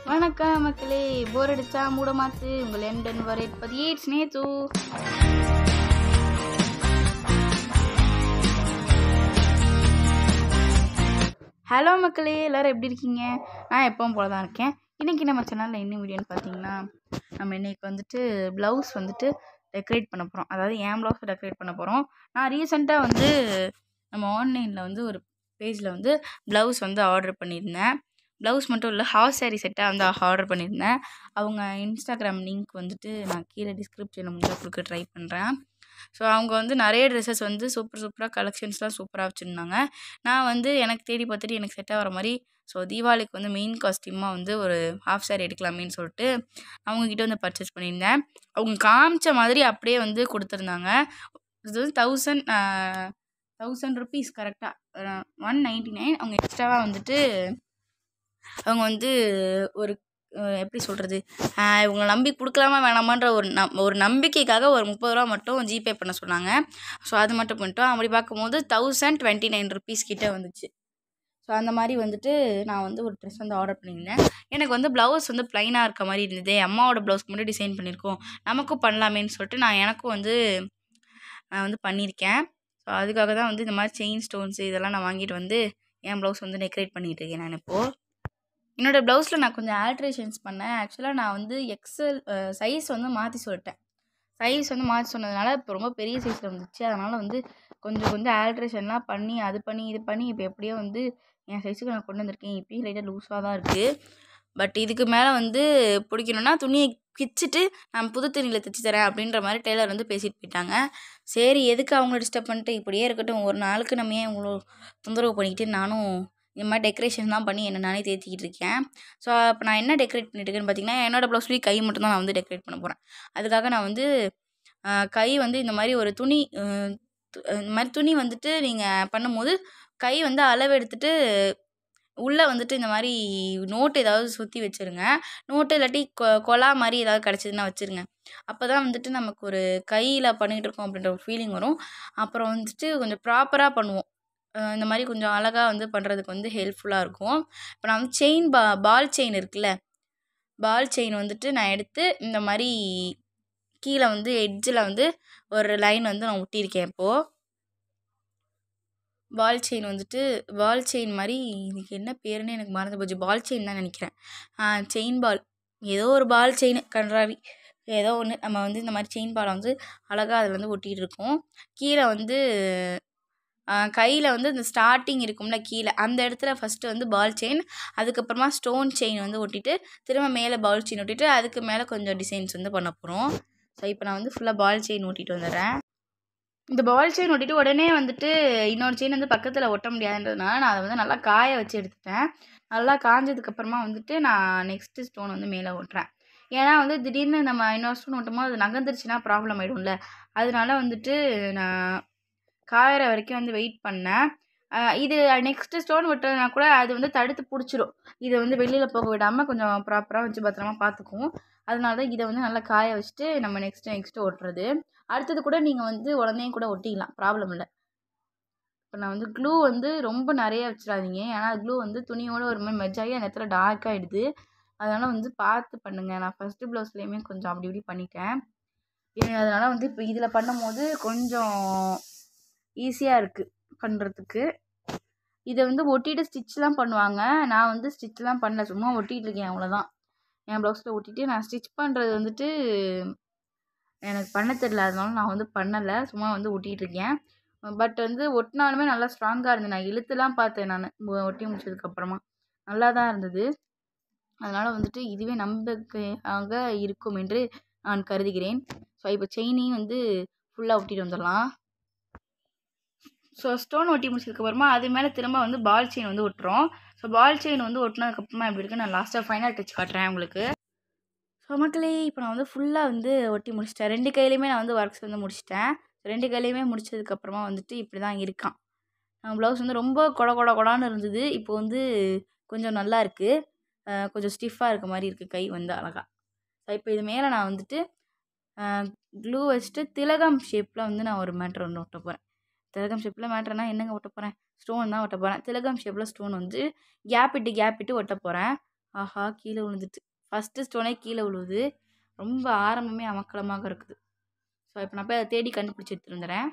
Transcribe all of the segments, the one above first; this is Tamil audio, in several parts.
வணக்கம் மக்களே போர் அடிச்சா மூட மாத்து உங்கள் லண்டன் வரை பதியேட் ஸ்னேத்து ஹலோ மக்களே எல்லோரும் எப்படி இருக்கீங்க நான் எப்பவும் போல தான் இருக்கேன் இன்றைக்கி நம்ம சேனலில் என்ன வீடியோன்னு பார்த்தீங்கன்னா நம்ம இன்றைக்கி வந்துட்டு ப்ளவுஸ் வந்துட்டு டெக்கரேட் பண்ண போகிறோம் அதாவது என் ப்ளவுஸை டெக்கரேட் பண்ண போகிறோம் நான் ரீசெண்டாக வந்து நம்ம ஆன்லைனில் வந்து ஒரு பேஜில் வந்து ப்ளவுஸ் வந்து ஆர்டர் பண்ணியிருந்தேன் ப்ளவுஸ் மட்டும் இல்லை ஹாஃப் சாரீ செட்டாக வந்து ஆர்டர் பண்ணியிருந்தேன் அவங்க இன்ஸ்டாகிராம் லிங்க் வந்துட்டு நான் கீழே டிஸ்கிரிப்ஷனில் வந்து கொடுக்க ட்ரை பண்ணுறேன் ஸோ அவங்க வந்து நிறைய ட்ரெஸ்ஸஸ் வந்து சூப்பர் சூப்பராக கலெக்ஷன்ஸ்லாம் சூப்பராக வச்சுருந்தாங்க நான் வந்து எனக்கு தேடி பார்த்துட்டு எனக்கு செட் ஆகிற மாதிரி ஸோ தீபாவளிக்கு வந்து மெயின் காஸ்டியூமாக வந்து ஒரு ஹாஃப் சாரீ எடுக்கலாமேன்னு சொல்லிட்டு அவங்கக்கிட்ட வந்து பர்ச்சேஸ் பண்ணியிருந்தேன் அவங்க காமிச்ச மாதிரி அப்படியே வந்து கொடுத்துருந்தாங்க இது வந்து தௌசண்ட் தௌசண்ட் ருபீஸ் கரெக்டாக ஒன் நைன்ட்டி நைன் அவங்க எக்ஸ்ட்ராவாக வந்துட்டு அவங்க வந்து ஒரு அஹ் எப்படி சொல்கிறது இவங்களை நம்பி கொடுக்கலாமா வேணாமான்ற ஒரு நம் ஒரு நம்பிக்கைக்காக ஒரு முப்பது ரூபா மட்டும் ஜிபே பண்ண சொன்னாங்க ஸோ அது மட்டும் பண்ணிட்டோம் அப்படி பார்க்கும்போது தௌசண்ட் டுவெண்ட்டி நைன் ருபீஸ் கிட்ட வந்துச்சு ஸோ அந்த மாதிரி வந்துட்டு நான் வந்து ஒரு ட்ரெஸ் வந்து ஆர்டர் பண்ணியிருந்தேன் எனக்கு வந்து ப்ளவுஸ் வந்து ப்ளைனாக இருக்க மாதிரி இருந்தது அம்மாவோட ப்ளவுஸ்க்கு மட்டும் டிசைன் பண்ணியிருக்கோம் நமக்கும் பண்ணலாமேன்னு சொல்லிட்டு நான் எனக்கும் வந்து நான் வந்து பண்ணியிருக்கேன் ஸோ அதுக்காக தான் வந்து இந்த மாதிரி செயின் ஸ்டோன்ஸ் இதெல்லாம் நான் வாங்கிட்டு வந்து என் ப்ளவுஸ் வந்து டெக்கரேட் பண்ணிகிட்டு இருக்கேன் நான் இப்போது என்னோடய ப்ளவுஸில் நான் கொஞ்சம் ஆல்ட்ரேஷன்ஸ் பண்ணேன் ஆக்சுவலாக நான் வந்து எக்ஸல் சைஸ் வந்து மாற்றி சொல்லிட்டேன் சைஸ் வந்து மாற்றி சொன்னதுனால இப்போ ரொம்ப பெரிய சைஸில் வந்துச்சு அதனால் வந்து கொஞ்சம் கொஞ்சம் ஆல்ட்ரேஷன்லாம் பண்ணி அது பண்ணி இது பண்ணி இப்போ எப்படியோ வந்து என் சைஸுக்கு நான் கொண்டு வந்திருக்கேன் இப்பயும் லைட்டாக லூஸாக தான் இருக்குது பட் இதுக்கு மேலே வந்து பிடிக்கணுன்னா துணியை கிச்சிட்டு நான் புது துணியில் தைச்சி தரேன் அப்படின்ற மாதிரி டெய்லர் வந்து பேசிட்டு போயிட்டாங்க சரி எதுக்கு அவங்கள டிஸ்டர்ப் பண்ணிட்டு இப்படியே இருக்கட்டும் ஒரு நாளுக்கு நம்ம ஏன் இவ்வளோ தொந்தரவு பண்ணிக்கிட்டு நானும் இந்த மாதிரி டெக்கரேஷன் தான் பண்ணி என்ன நானே தேத்திக்கிட்டு இருக்கேன் ஸோ இப்போ நான் என்ன டெக்கரேட் பண்ணிட்டு இருக்கேன்னு பார்த்தீங்கன்னா என்னோடய ப்ளவுஸ்லேயும் கை மட்டும் தான் நான் வந்து டெக்கரேட் பண்ண போகிறேன் அதுக்காக நான் வந்து ஆஹ், கை வந்து இந்த மாதிரி ஒரு துணி ஆஹ், து- இந்த மாதிரி துணி வந்துட்டு நீங்கள் பண்ணும்போது கை வந்து அளவு எடுத்துட்டு உள்ளே வந்துட்டு இந்த மாதிரி நோட்டு ஏதாவது சுற்றி வச்சுருங்க நோட்டு இல்லாட்டி கொ கொலா மாதிரி ஏதாவது கிடச்சிதுன்னா வச்சுருங்க அப்போ தான் வந்துட்டு நமக்கு ஒரு கையில் பண்ணிகிட்டு இருக்கோம் அப்படின்ற ஒரு ஃபீலிங் வரும் அப்புறம் வந்துட்டு கொஞ்சம் ப்ராப்பராக பண்ணுவோம் அஹ் இந்த மாதிரி கொஞ்சம் அழகாக வந்து பண்ணுறதுக்கு வந்து ஹெல்ப்ஃபுல்லாக இருக்கும் இப்போ நான் வந்து செயின் பா பால் செயின் இருக்குல்ல பால் செயின் வந்துட்டு நான் எடுத்து இந்த மாதிரி கீழே வந்து எட்ஜில் வந்து ஒரு லைன் வந்து நான் ஒட்டியிருக்கேன் இப்போது பால் செயின் வந்துட்டு பால் செயின் மாதிரி இதுக்கு என்ன பேருன்னு எனக்கு மறந்து போச்சு பால் செயின் தான் நினைக்கிறேன் செயின் பால் ஏதோ ஒரு பால் செயின் கன்றாவி ஏதோ ஒன்று நம்ம வந்து இந்த மாதிரி செயின் பாலை வந்து அழகாக அதில் வந்து ஒட்டிகிட்டு இருக்கோம் கீழே வந்து கையில் வந்து இந்த ஸ்டார்டிங் இருக்கும்ல கீழே அந்த இடத்துல ஃபஸ்ட்டு வந்து பால் செயின் அதுக்கப்புறமா ஸ்டோன் செயின் வந்து ஒட்டிட்டு திரும்ப மேலே பால் செயின் ஒட்டிட்டு அதுக்கு மேலே கொஞ்சம் டிசைன்ஸ் வந்து பண்ண போகிறோம் ஸோ இப்போ நான் வந்து ஃபுல்லாக பால் செயின் ஒட்டிட்டு வந்துடுறேன் இந்த பால் செயின் ஒட்டிட்டு உடனே வந்துட்டு இன்னொரு செயின் வந்து பக்கத்தில் ஒட்ட முடியாதுன்றதுனால நான் அதை வந்து நல்லா காய வச்சு எடுத்துட்டேன் நல்லா காஞ்சதுக்கப்புறமா வந்துட்டு நான் நெக்ஸ்ட்டு ஸ்டோன் வந்து மேலே ஒட்டுறேன் ஏன்னா வந்து திடீர்னு நம்ம இன்னொரு ஸ்டோன் ஒட்டும்போது அது நகர்ந்துருச்சுன்னா ப்ராப்ளம் ஆகிடும்ல அதனால வந்துட்டு நான் காயிற வரைக்கும் வந்து வெயிட் பண்ணேன் அஹ் இது நெக்ஸ்ட்டு ஸ்டோன் விட்டதுனா கூட அது வந்து தடுத்து பிடிச்சிரும் இதை வந்து வெளியில் போக விடாமல் கொஞ்சம் ப்ராப்பராக வச்சு பத்திரமா பார்த்துக்கும் அதனால தான் இதை வந்து நல்லா காய வச்சுட்டு நம்ம நெக்ஸ்ட்டு நெக்ஸ்ட்டு ஒட்டுறது அடுத்தது கூட நீங்கள் வந்து உடனே கூட ஒட்டிக்கலாம் ப்ராப்ளம் இல்லை இப்போ நான் வந்து க்ளூ வந்து ரொம்ப நிறைய வச்சிடாதீங்க ஏன்னா க்ளூ வந்து துணியோட ஒரு மாதிரி மெர்ஜ் ஆகி அந்த இடத்துல டார்க் ஆகிடுது அதனால் வந்து பார்த்து பண்ணுங்கள் நான் ஃபஸ்ட்டு ப்ளவுஸ்லேயுமே கொஞ்சம் அப்படி இப்படி பண்ணிட்டேன் அதனால் வந்து இப்போ இதில் பண்ணும்போது கொஞ்சம் ஈஸியாக இருக்குது பண்ணுறதுக்கு இதை வந்து ஒட்டிட்டு ஸ்டிச்லாம் பண்ணுவாங்க நான் வந்து ஸ்டிச்லாம் பண்ணல சும்மா ஒட்டிகிட்டு இருக்கேன் அவ்வளோதான் என் ப்ளவுஸில் ஒட்டிட்டு நான் ஸ்டிச் பண்ணுறது வந்துட்டு எனக்கு பண்ண தெரில அதனால நான் வந்து பண்ணலை சும்மா வந்து ஒட்டிகிட்டு இருக்கேன் பட் வந்து ஒட்டினாலுமே நல்லா ஸ்ட்ராங்காக இருந்தது நான் இழுத்துலாம் பார்த்தேன் நான் ஒட்டி முடிச்சதுக்கப்புறமா நல்லா தான் இருந்தது அதனால் வந்துட்டு இதுவே நம்பிக்கையாக இருக்கும் என்று நான் கருதுகிறேன் ஸோ இப்போ செயினையும் வந்து ஃபுல்லாக ஒட்டிட்டு வந்துடலாம் ஸோ ஸ்டோன் ஒட்டி முடிச்சதுக்கப்புறமா அது மேலே திரும்ப வந்து பால் செயின் வந்து ஒட்டுறோம் ஸோ பால் செயின் வந்து ஒட்டினதுக்கப்புறமா எப்படி இருக்கு நான் லாஸ்ட்டாக ஃபைனல் டச் காட்டுறேன் உங்களுக்கு ஸோ மக்களே இப்போ நான் வந்து ஃபுல்லாக வந்து ஒட்டி முடிச்சிட்டேன் ரெண்டு கையிலையுமே நான் வந்து ஒர்க்ஸ் வந்து முடிச்சிட்டேன் ரெண்டு கையிலையுமே முடிச்சதுக்கப்புறமா வந்துட்டு இப்படி தான் இருக்கான் ப்ளவுஸ் வந்து ரொம்ப கொட கொட கொடான்னு இருந்தது இப்போ வந்து கொஞ்சம் நல்லா இருக்குது கொஞ்சம் ஸ்டிஃபாக இருக்க மாதிரி இருக்குது கை வந்து அழகாக ஸோ இப்போ இது மேலே நான் வந்துட்டு க்ளூ வச்சுட்டு திலகம் ஷேப்பில் வந்து நான் ஒரு மேட்ரு ஒன்று ஒட்ட போகிறேன் திலகம் ஷேப்பில் மேட்ருனா என்னங்க ஒட்ட போகிறேன் ஸ்டோன் தான் ஒட்ட போகிறேன் திலகம் ஷேப்பில் ஸ்டோன் வந்து கேப் இட்டு கேப் இட்டு ஒட்ட போகிறேன் ஆஹா கீழே விழுந்துட்டு ஃபஸ்ட்டு ஸ்டோனே கீழே விழுவுது ரொம்ப ஆரம்பமே அமக்கலமாக இருக்குது ஸோ இப்போ நான் போய் அதை தேடி கண்டுபிடிச்சி எடுத்துட்டு வந்துடுறேன்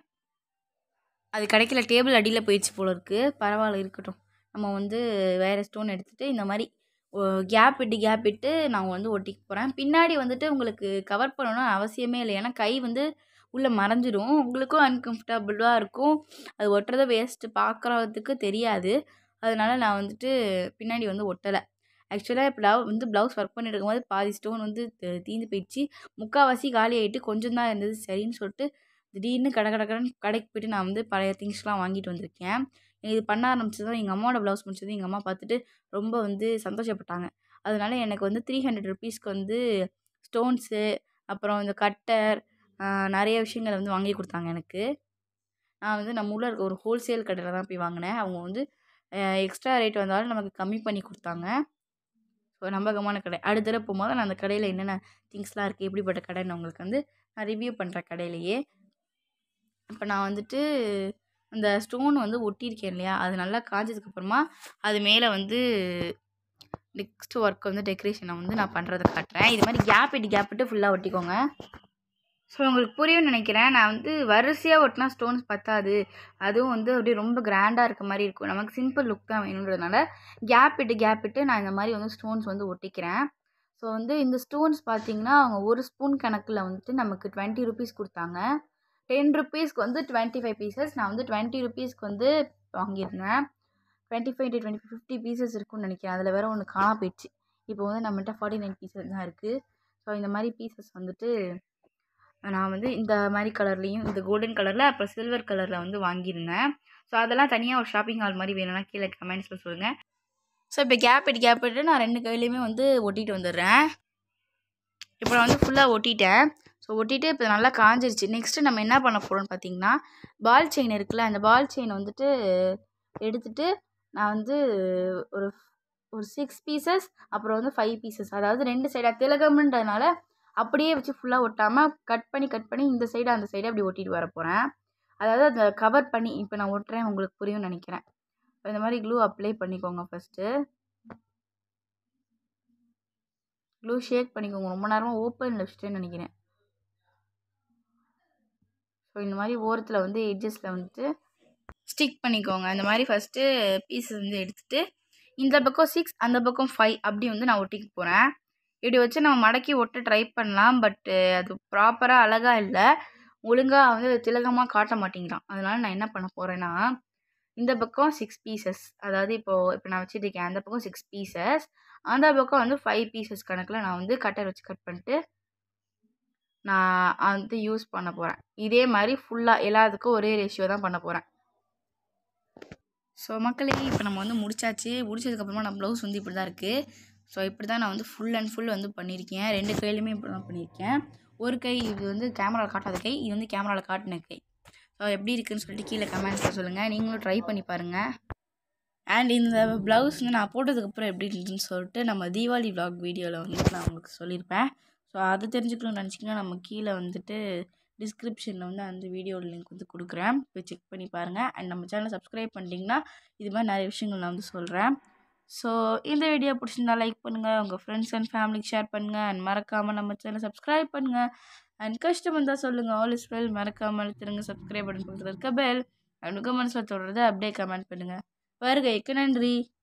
அது கிடைக்கல டேபிள் அடியில் போயிடுச்சு போல இருக்குது பரவாயில்ல இருக்கட்டும் நம்ம வந்து வேறு ஸ்டோன் எடுத்துகிட்டு இந்த மாதிரி கேப் விட்டு கேப் விட்டு நான் வந்து ஒட்டிக்க போகிறேன் பின்னாடி வந்துட்டு உங்களுக்கு கவர் பண்ணணும்னு அவசியமே இல்லை ஏன்னா கை வந்து உள்ளே மறைஞ்சிரும் உங்களுக்கும் அன்கம்ஃபர்டபுளாக இருக்கும் அது ஒட்டுறதை வேஸ்ட்டு பார்க்குறதுக்கு தெரியாது அதனால நான் வந்துட்டு பின்னாடி வந்து ஒட்டலை ஆக்சுவலாக இப்போ ப்ளவு வந்து ப்ளவுஸ் ஒர்க் பண்ணிட்டு இருக்கும்போது பாதி ஸ்டோன் வந்து த- தீந்து போயிடுச்சு முக்கால்வாசி காலி ஆகிட்டு கொஞ்சம் தான் இருந்தது சரின்னு சொல்லிட்டு திடீர்னு கடை கடை கடைன்னு கடைக்கு போயிட்டு நான் வந்து பழைய திங்ஸ்லாம் வாங்கிட்டு வந்திருக்கேன் இது பண்ண ஆரம்பிச்சதும் எங்கள் அம்மாவோட ப்ளவுஸ் முடிச்சது எங்கள் அம்மா பார்த்துட்டு ரொம்ப வந்து சந்தோஷப்பட்டாங்க அதனால எனக்கு வந்து த்ரீ ஹண்ட்ரட் ருபீஸ்க்கு வந்து ஸ்டோன்ஸு அப்புறம் இந்த கட்டர் நிறைய விஷயங்கள் வந்து வாங்கி கொடுத்தாங்க எனக்கு நான் வந்து நம்ம ஊரில் இருக்க ஒரு ஹோல்சேல் கடையில் தான் போய் வாங்கினேன் அவங்க வந்து எக்ஸ்ட்ரா ரேட் வந்தாலும் நமக்கு கம்மி பண்ணி கொடுத்தாங்க ஸோ நம்பகமான கடை அடுத்த தடவை போகும்போது நான் அந்த கடையில் என்னென்ன திங்ஸ்லாம் இருக்குது எப்படிப்பட்ட கடைன்னு உங்களுக்கு வந்து நான் ரிவ்யூ பண்ணுறேன் கடையிலேயே இப்போ நான் வந்துட்டு அந்த ஸ்டோன் வந்து ஒட்டியிருக்கேன் இல்லையா அது நல்லா காஞ்சதுக்கப்புறமா அது மேலே வந்து நெக்ஸ்ட் ஒர்க் வந்து டெக்கரேஷனை வந்து நான் பண்ணுறதை காட்டுறேன் இது மாதிரி கேப் விட்டு கேப் விட்டு ஃபுல்லாக ஒட்டிக்கோங்க ஸோ உங்களுக்கு புரியும்னு நினைக்கிறேன் நான் வந்து வரிசையாக ஒட்டினா ஸ்டோன்ஸ் பத்தாது அதுவும் வந்து அப்படியே ரொம்ப கிராண்டாக இருக்க மாதிரி இருக்கும் நமக்கு சிம்பிள் லுக் தான் வேணுன்றதுனால கேப் விட்டு கேப் விட்டு நான் இந்த மாதிரி வந்து ஸ்டோன்ஸ் வந்து ஒட்டிக்கிறேன் ஸோ வந்து இந்த ஸ்டோன்ஸ் பார்த்தீங்கன்னா அவங்க ஒரு ஸ்பூன் கணக்கில் வந்துட்டு நமக்கு டுவெண்ட்டி ருபீஸ் கொடுத்தாங்க டென் ருபீஸ்க்கு வந்து டுவெண்ட்டி ஃபைவ் பீசஸ் நான் வந்து டுவெண்ட்டி ருபீஸ்க்கு வந்து வாங்கியிருந்தேன் twenty five to twenty fifty pieces இருக்கும்னு நினைக்கிறேன் அதில் வேறு ஒன்று காணா போயிடுச்சு இப்போ வந்து நம்மகிட்ட ஃபார்ட்டி நைன் பீசஸ் தான் இருக்குது ஸோ இந்த மாதிரி பீசஸ் வந்துட்டு நான் வந்து இந்த மாதிரி கலர்லேயும் இந்த கோல்டன் கலரில் அப்புறம் சில்வர் கலரில் வந்து வாங்கியிருந்தேன் ஸோ அதெல்லாம் தனியாக ஒரு ஷாப்பிங் ஹால் மாதிரி வேணும்னா கீழே கமெண்ட்ஸில் சொல்லுங்கள் ஸோ இப்போ கேப் இட்டு கேப் இட்டு நான் ரெண்டு கையிலையுமே வந்து ஒட்டிட்டு வந்துடுறேன் இப்போ நான் வந்து ஃபுல்லாக ஒட்டிட்டேன் ஸோ ஒட்டிட்டு இப்போ நல்லா காஞ்சிருச்சு நெக்ஸ்ட்டு நம்ம என்ன பண்ண போகிறோம்னு பார்த்தீங்கன்னா பால் செயின் இருக்குல்ல அந்த பால் செயின் வந்துட்டு எடுத்துட்டு நான் வந்து ஒரு ஒரு சிக்ஸ் பீசஸ் அப்புறம் வந்து ஃபைவ் பீசஸ் அதாவது ரெண்டு சைடாக திலகம்ன்றதுனால அப்படியே வச்சு ஃபுல்லாக ஒட்டாமல் கட் பண்ணி கட் பண்ணி இந்த சைடு அந்த சைடு அப்படி ஒட்டிட்டு வர போகிறேன் அதாவது அதை கவர் பண்ணி இப்போ நான் ஒட்டுறேன் உங்களுக்கு புரியும்னு நினைக்கிறேன் இப்போ இந்த மாதிரி க்ளூ அப்ளை பண்ணிக்கோங்க ஃபஸ்ட்டு க்ளூ ஷேக் பண்ணிக்கோங்க ரொம்ப நேரமாக ஓப்பனில் வச்சுட்டேன்னு நினைக்கிறேன் ஸோ இந்த மாதிரி ஓரத்தில் வந்து எட்ஜஸில் வந்துட்டு ஸ்டிக் பண்ணிக்கோங்க இந்த மாதிரி ஃபஸ்ட்டு பீஸஸ் வந்து எடுத்துகிட்டு இந்த பக்கம் சிக்ஸ் அந்த பக்கம் ஃபைவ் அப்படி வந்து நான் ஒட்டிக்க போகிறேன் இப்படி வச்சு நம்ம மடக்கி ஒட்ட ட்ரை பண்ணலாம் பட்டு அது ப்ராப்பராக அழகாக இல்லை ஒழுங்காக வந்து திலகமாக காட்ட மாட்டேங்கிறான் அதனால நான் என்ன பண்ண போகிறேன்னா இந்த பக்கம் சிக்ஸ் பீசஸ் அதாவது இப்போது இப்போ நான் வச்சுட்டு இருக்கேன் அந்த பக்கம் சிக்ஸ் பீசஸ் அந்த பக்கம் வந்து ஃபைவ் பீசஸ் கணக்கில் நான் வந்து கட்டர் வச்சு கட் பண்ணிட்டு நான் வந்து யூஸ் பண்ண போகிறேன் இதே மாதிரி ஃபுல்லாக எல்லாத்துக்கும் ஒரே ரேஷியோ தான் பண்ண போகிறேன் ஸோ மக்களே இப்போ நம்ம வந்து முடிச்சாச்சு முடிச்சதுக்கப்புறமா நம்ம ப்ளவுஸ் வந்து இப்படி தான் இருக்குது ஸோ இப்படி தான் நான் வந்து ஃபுல் அண்ட் ஃபுல் வந்து பண்ணியிருக்கேன் ரெண்டு கையிலுமே இப்படி தான் பண்ணியிருக்கேன் ஒரு கை இது வந்து கேமராவில் காட்டாத கை இது வந்து கேமராவில் காட்டின கை ஸோ எப்படி இருக்குன்னு சொல்லிட்டு கீழே கமெண்ட்ஸில் சொல்லுங்கள் நீங்களும் ட்ரை பண்ணி பாருங்கள் அண்ட் இந்த ப்ளவுஸ் வந்து நான் போட்டதுக்கப்புறம் எப்படி இருந்துச்சுன்னு சொல்லிட்டு நம்ம தீபாவளி vlog வீடியோவில் வந்துட்டு நான் உங்களுக்கு சொல்லியிருப்பேன் ஸோ அது தெரிஞ்சுக்கணும்னு நினச்சிங்கன்னா நம்ம கீழே வந்துட்டு டிஸ்கிரிப்ஷனில் வந்து அந்த வீடியோ லிங்க் வந்து கொடுக்குறேன் போய் செக் பண்ணி பாருங்கள் அண்ட் நம்ம சேனலை சப்ஸ்கிரைப் பண்ணிட்டீங்கன்னா இது மாதிரி நிறைய விஷயங்கள் நான் வந்து சொல்கிறேன் ஸோ இந்த வீடியோ பிடிச்சிருந்தா லைக் பண்ணுங்கள் உங்கள் ஃப்ரெண்ட்ஸ் அண்ட் ஃபேமிலிக்கு ஷேர் பண்ணுங்கள் அண்ட் மறக்காமல் நம்ம சேனலை சப்ஸ்கிரைப் பண்ணுங்கள் அண்ட் கஷ்டம் இருந்தால் சொல்லுங்கள் ஆல் இஸ் வெல் மறக்காமல் திருங்க சப்ஸ்கிரைப் பண்ணி பக்கத்தில் இருக்க பெல் அண்ட் உங்கள் மனசில் தொடர்றதை அப்படியே கமெண்ட் பண்ணுங்கள் வருகைக்கு நன்றி